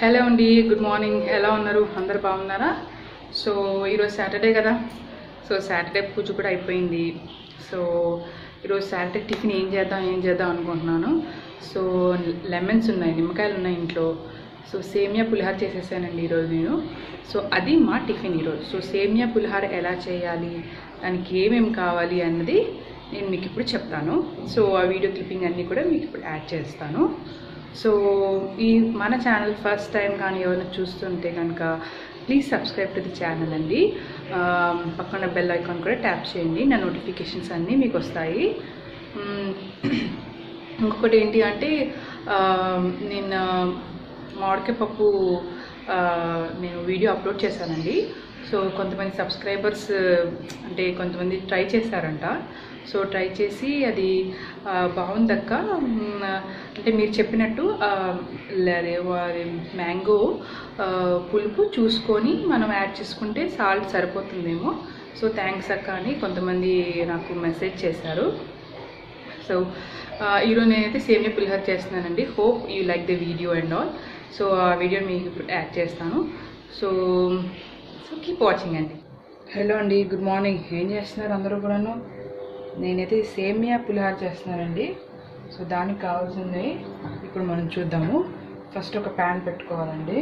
Hello అండి good morning ఎలా ఉన్నారు అందరు బాగున్నారా సో ఈరోజు సాటర్డే కదా సో సాటర్డే పూజ కూడా అయిపోయింది సో ఈరోజు సాటర్డే టిఫిన్ ఏం చేద్దాం ఏం చేద్దాం అనుకుంటున్నాను సో లెమన్స్ ఉన్నాయి నిమ్మకాయలు ఉన్నాయి ఇంట్లో సో సేమియా పులిహార చేసేసానండి ఈరోజు నేను సో అది మా టిఫిన్ ఈరోజు సో సేమియా పులిహార ఎలా చేయాలి దానికి ఏమేమి కావాలి అన్నది నేను మీకు ఇప్పుడు చెప్తాను సో ఆ వీడియో క్లిప్పింగ్ అన్నీ కూడా మీకు ఇప్పుడు యాడ్ చేస్తాను సో ఈ మన ఛానల్ ఫస్ట్ టైం కానీ ఎవరైనా చూస్తుంటే కనుక please subscribe to the channel అండి ఆ, పక్కన బెల్ ఐకాన్ కూడా ట్యాప్ చేయండి నా నోటిఫికేషన్స్ అన్నీ మీకు వస్తాయి మ్మ్. ఇంకొకటి ఏంటి అంటే ఆ, నిన్న మామిడికాయ పప్పు ఆ, నేను వీడియో అప్లోడ్ చేశానండి సో కొంతమంది సబ్స్క్రైబర్స్ అంటే కొంతమంది ట్రై చేశారంట సో ట్రై చేసి అది ఆ, బాగుందక్క మ్, అంటే మీరు చెప్పినట్టు ఆ, లే- వా- మ్యాంగో ఆ, పులుపు చూసుకొని మనం యాడ్ చేసుకుంటే సాల్ట్ సరిపోతుందేమో సో థ్యాంక్స్ అక్క అని కొంతమంది నాకు మెసేజ్ చేశారు సో ఆ, ఈరోజు నేనైతే సేమియా పులిహోర చేస్తున్నానండి hope you like the video and all so ఆ వీడియో మీకు ఇప్పుడు యాడ్ చేస్తాను సో సో కీప్ వాచింగ్ అండి హలో అండి గుడ్ మార్నింగ్ ఏం చేస్తున్నారు అందరూ కూడాను నేనైతే సేమియా పులిహోర చేస్తున్నానండి సో దానికి కావాల్సింది ఇప్పుడు మనం చూద్దాము ఫస్ట్ ఒక ప్యాన్ పెట్టుకోవాలండి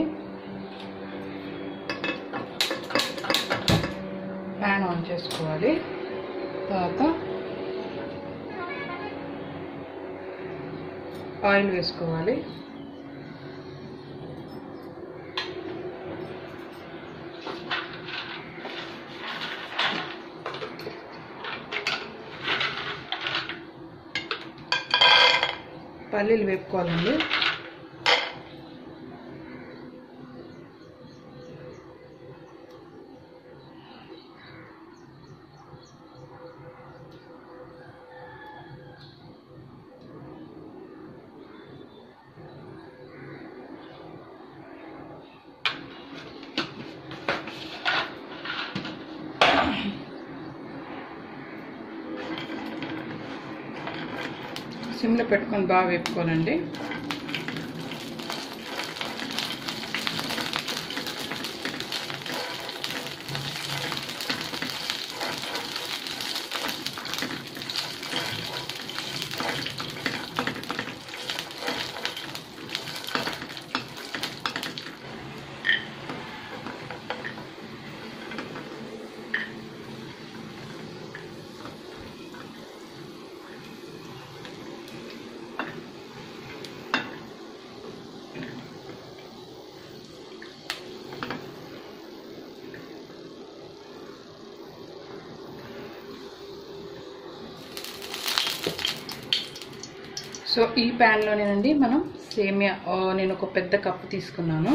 ప్యాన్ ఆన్ చేసుకోవాలి తర్వాత ఆయిల్ వేసుకోవాలి పల్లీలు వేపుకోవాలండి సిమ్లో పెట్టుకొని బాగా వేపుకోవాలండి సో ఈ ప్యాన్లోనేనండి మనం సేమియా ఆ, నేను ఒక పెద్ద కప్పు తీసుకున్నాను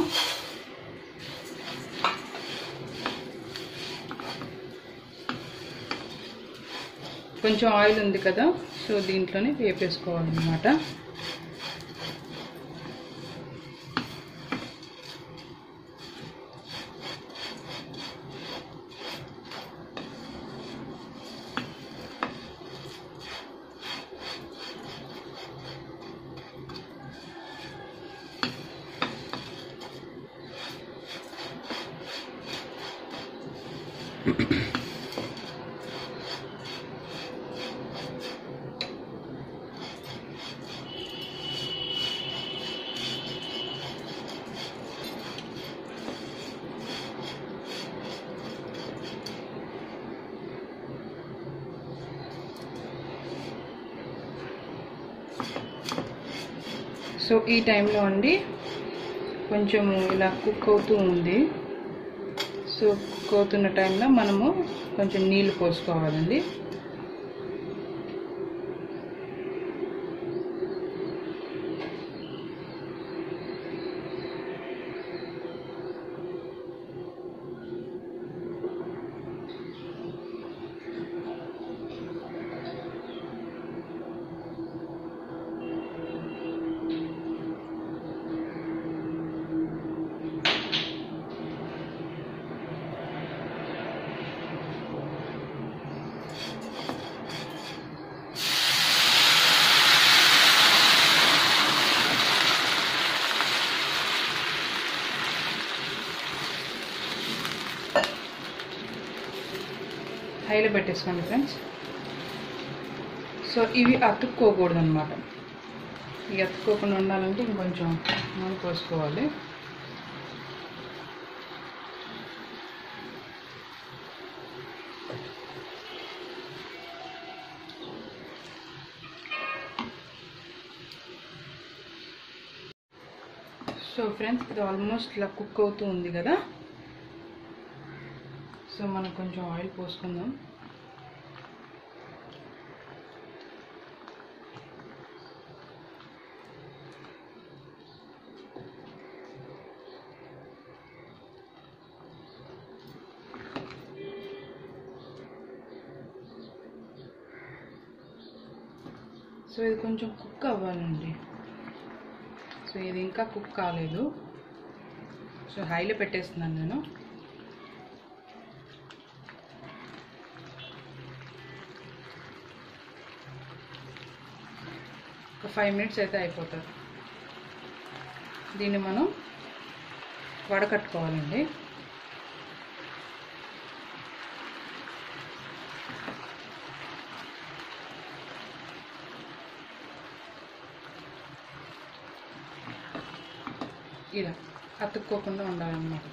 కొంచెం ఆయిల్ ఉంది కదా సో దీంట్లోనే వేపేసుకోవాలన్నమాట సో ఈ టైంలో అండి కొంచెం ఇలా కుక్ అవుతూ ఉంది సో కుక్ అవుతున్న టైంలో మనము కొంచెం నీళ్ళు పోసుకోవాలండి హైలో పెట్టేసుకోండి ఫ్రెండ్స్ సో ఇవి అతుక్కోకూడదు అనమాట ఇవి అతుక్కోకుండా ఉండాలంటే ఇంకొంచెం నూనె పోసుకోవాలి సో ఫ్రెండ్స్ ఇది ఆల్మోస్ట్ ఇలా కుక్ అవుతూ ఉంది కదా సో మనం కొంచెం ఆయిల్ పోసుకుందాం సో ఇది కొంచెం కుక్ అవ్వాలండి సో ఇది ఇంకా కుక్ కాలేదు సో హైలో పెట్టేస్తున్నాను నేను ఒక ఫైవ్ మినిట్స్ అయితే అయిపోతుంది దీన్ని మనం వడకట్టుకోవాలండి ఇలా అతుక్కోకుండా ఉండాలన్నమాట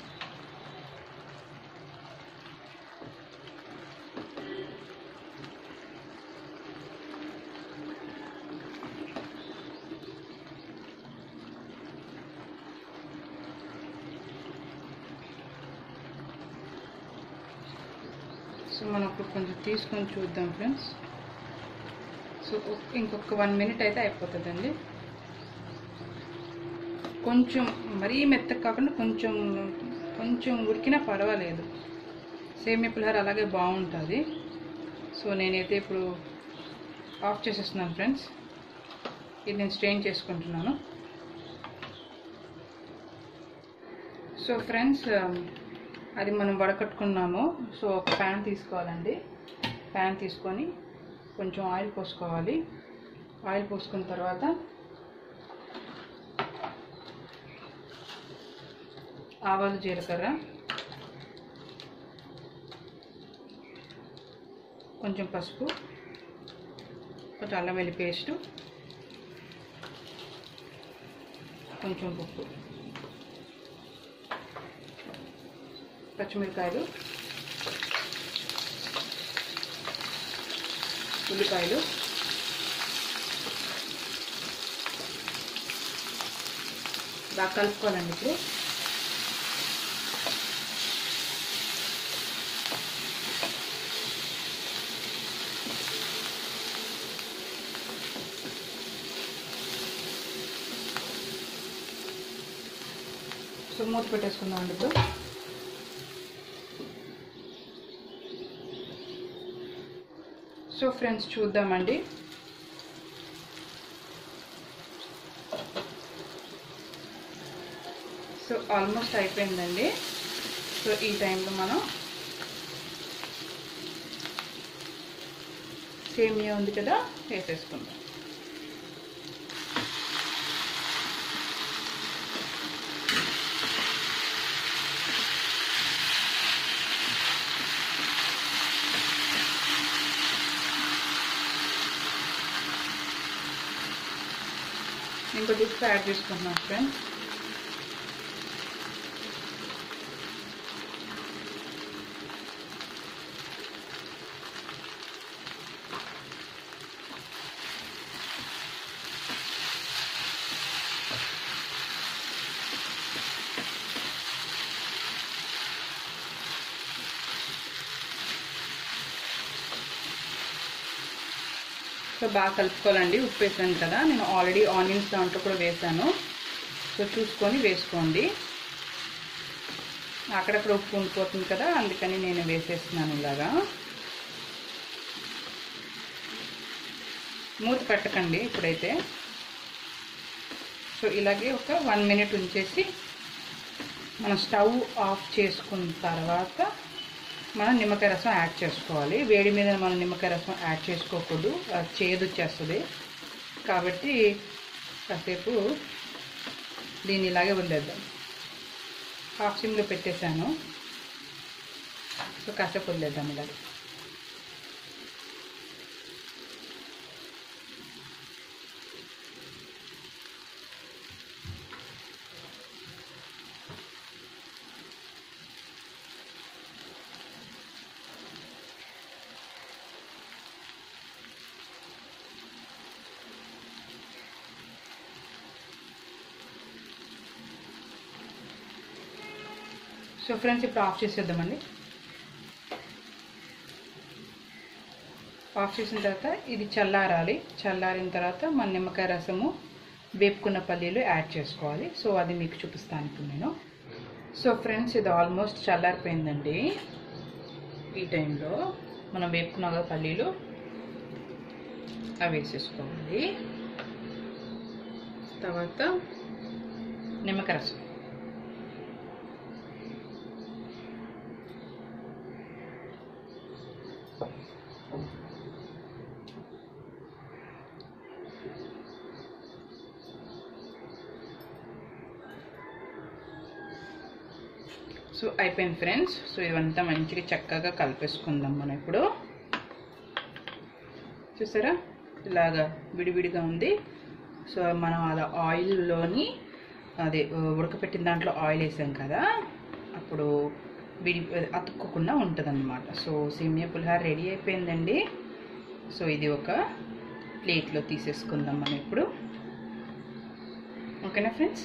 సో మనం ఇప్పుడు కొంచెం తీసుకొని చూద్దాం ఫ్రెండ్స్ సో ఒక్- ఇంకొక వన్ మినిట్ అయితే అయిపోతుందండి కొంచెం మరీ మెత్తగా కాకుండా కొంచెం కొంచెం ఉడికినా పర్వాలేదు సేమియా పులిహోర అలాగే బాగుంటుంది సో నేనైతే ఇప్పుడు ఆఫ్ చేసేస్తున్నాను ఫ్రెండ్స్ ఇది నేను స్ట్రెయిన్ చేసుకుంటున్నాను సో ఫ్రెండ్స్ అది మనం వడకట్టుకున్నాము సో ఒక ప్యాన్ తీసుకోవాలండి ప్యాన్ తీసుకొని కొంచెం ఆయిల్ పోసుకోవాలి ఆయిల్ పోసుకున్న తర్వాత ఆవాలు జీలకర్ర కొంచెం పసుపు కొంచెం అల్లం వెల్లి పేస్టు కొంచెం ఉప్పు పచ్చిమిరకాయలు ఉల్లిపాయలు బాగా కలుపుకోవాలండి ఇప్పుడు సో మూత పెట్టేసుకుందాం అండి ఇప్పుడు సో ఫ్రెండ్స్ చూద్దామండి సో ఆల్మోస్ట్ అయిపోయిందండి సో ఈ టైంలో మనం సేమియా ఉంది కదా వేసేసుకుందాం ఇంకో డిప్ యాడ్ చేసుకుంటున్నాం ఫ్రెండ్స్ సో బాగా కలుపుకోవాలండి ఉప్పు వేసాను కదా నేను ఆల్రెడీ ఆనియన్స్ దాంట్లో కూడా వేసాను సో చూసుకొని వేసుకోండి అక్కడక్కడ ఉప్పు ఉండిపోతుంది కదా అందుకని నేను వేసేస్తున్నాను ఇలాగా మూత పెట్టకండి ఇప్పుడైతే సో ఇలాగే ఒక వన్ మినిట్ ఉంచేసి మనం స్టవ్ ఆఫ్ చేసుకున్న తర్వాత మనం నిమ్మకాయ రసం యాడ్ చేసుకోవాలి వేడి మీద మనం నిమ్మకాయ రసం యాడ్ చేసుకోకూడదు అది చేదు వచ్చేస్తుంది కాబట్టి కాసేపు దీన్ని ఇలాగే వదిలేద్దాం హాఫ్ సిమ్లో పెట్టేశాను సో కాసేపు వదిలేద్దాం ఇలా సో ఫ్రెండ్స్ ఇప్పుడు ఆఫ్ చేసేద్దామండి ఆఫ్ చేసిన తర్వాత ఇది చల్లారాలి చల్లారిన తర్వాత మన నిమ్మకాయ రసము వేపుకున్న పల్లీలు యాడ్ చేసుకోవాలి సో అది మీకు చూపిస్తాను ఇప్పుడు నేను సో ఫ్రెండ్స్ ఇది ఆల్మోస్ట్ చల్లారిపోయిందండి ఈ టైంలో మనం వేపుకున్న కదా పల్లీలు అవి వేసేసుకోవాలి తర్వాత నిమ్మకాయ రసం సో అయిపోయింది ఫ్రెండ్స్ సో ఇవంతా మంచిగా చక్కగా కలిపేసుకుందాం మనం ఇప్పుడు చూసారా ఇలాగా విడివిడిగా ఉంది సో మనం అది ఆయిల్లోని అదే ఉడకపెట్టిన దాంట్లో ఆయిల్ వేసాం కదా అప్పుడు విడి అతుక్కోకుండా ఉంటుంది సో సేమియా పులిహార రెడీ అయిపోయిందండి సో ఇది ఒక ప్లేట్లో తీసేసుకుందాం మనం ఇప్పుడు ఓకేనా ఫ్రెండ్స్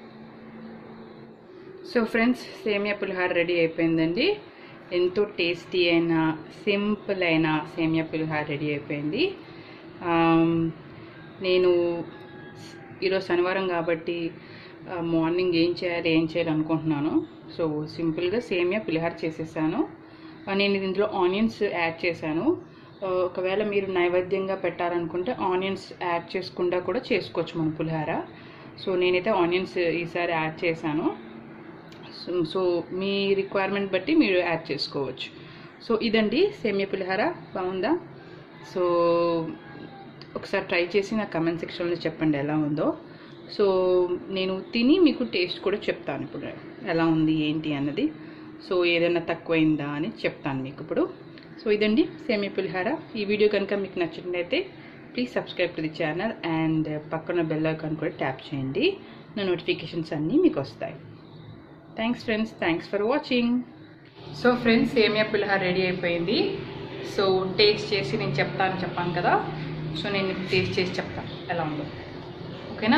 సో ఫ్రెండ్స్ సేమియా పులిహార రెడీ అయిపోయిందండి ఎంతో టేస్టీ అయిన సింపుల్ అయిన సేమియా పులిహార రెడీ అయిపోయింది ఆమ్, నేను ఈరోజు శనివారం కాబట్టి ఆ, మార్నింగ్ ఏం చేయాలి ఏం చేయాలి అనుకుంటున్నాను సో సింపుల్గా సేమియా పులిహార చేసేసాను ఆ, నేను ఇందులో ఆనియన్స్ యాడ్ చేశాను ఆ, ఒకవేళ మీరు నైవేద్యంగా పెట్టాలనుకుంటే ఆనియన్స్ యాడ్ చేసుకుండా కూడా చేసుకోవచ్చు మన పులిహార సో నేనైతే ఆనియన్స్ ఈసారి యాడ్ చేశాను సో సో మీ రిక్వైర్మెంట్ బట్టి మీరు యాడ్ చేసుకోవచ్చు సో ఇదండి సేమియా పులిహార బాగుందా సో ఒకసారి ట్రై చేసి నా కమెంట్ సెక్షన్లో చెప్పండి ఎలా ఉందో సో నేను తిని మీకు టేస్ట్ కూడా చెప్తాను ఇప్పుడు ఎలా ఉంది ఏంటి అన్నది సో ఏదైనా తక్కువైందా అని చెప్తాను మీకు ఇప్పుడు సో ఇదండి సేమియా పులిహార ఈ వీడియో కనుక మీకు నచ్చినట్లయితే please subscribe to the channel and పక్కన బెల్ ఐకాన్ కూడా ట్యాప్ చేయండి నా నోటిఫికేషన్స్ అన్నీ మీకు వస్తాయి thanks friends thanks for watching so friends సేమియా పులిహార రెడీ అయిపోయింది సో టేస్ట్ చేసి నేను చెప్తాను చెప్పాను కదా సో నేను ఇప్పుడు టేస్ట్ చేసి చెప్తాను ఎలా ఉందో ఓకేనా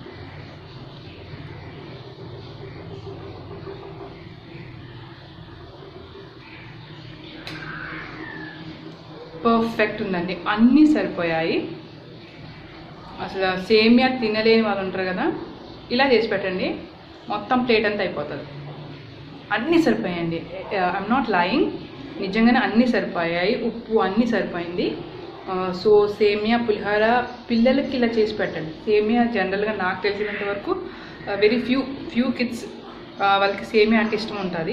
పర్ఫెక్ట్ ఉందండి అన్నీ సరిపోయాయి అసలు సేమియా తినలేని వాళ్ళు ఉంటారు కదా ఇలా చేసి పెట్టండి మొత్తం ప్లేట్ అంతా అయిపోతుంది అన్నీ సరిపోయాయండి ఐఎమ్ నాట్ లాయింగ్ నిజంగానే అన్నీ సరిపోయాయి ఉప్పు అన్నీ సరిపోయింది ఆ, సో సేమియా పులిహార పిల్లలకి ఇలా చేసి పెట్టండి సేమియా జనరల్గా నాకు తెలిసినంత వరకు వెరీ ఫ్యూ ఫ్యూ కిడ్స్ వాళ్ళకి సేమియా అంటే ఇష్టం ఉంటుంది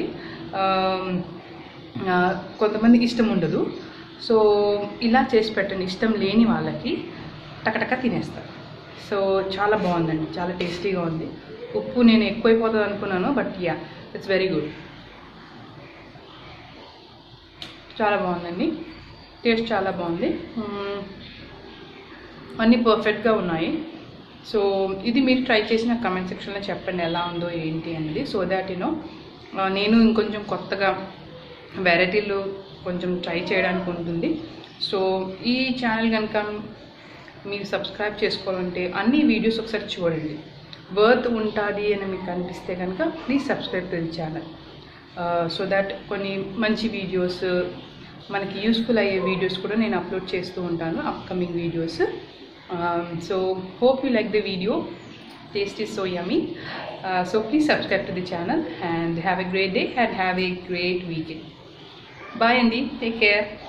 కొంతమందికి ఇష్టం ఉండదు సో ఇలా చేసి పెట్టండి ఇష్టం లేని వాళ్ళకి టకటక తినేస్తారు సో చాలా బాగుందండి చాలా టేస్టీగా ఉంది ఉప్పు నేను ఎక్కువైపోతుంది అనుకున్నాను but yeah it's very good చాలా బాగుందండి టేస్ట్ చాలా బాగుంది మ్మ్. అన్నీ పర్ఫెక్ట్గా ఉన్నాయి సో ఇది మీరు ట్రై చేసిన కమెంట్ సెక్షన్లో చెప్పండి ఎలా ఉందో ఏంటి అనేది సో దాట్ యూనో నేను ఇంకొంచెం కొత్తగా వెరైటీలు కొంచెం ట్రై చేయడానికి ఉంటుంది సో ఈ ఛానల్ కనుక మీరు సబ్స్క్రైబ్ చేసుకోవాలంటే అన్ని వీడియోస్ ఒకసారి చూడండి వర్త్ ఉంటుంది అని మీకు అనిపిస్తే కనుక please subscribe to the channel so that కొన్ని మంచి వీడియోస్ మనకి యూస్ఫుల్ అయ్యే వీడియోస్ కూడా నేను అప్లోడ్ చేస్తూ ఉంటాను upcoming videos so hope you like the video taste is so yummy so please subscribe to the channel and have a great day and have a great weekend bye అండి take care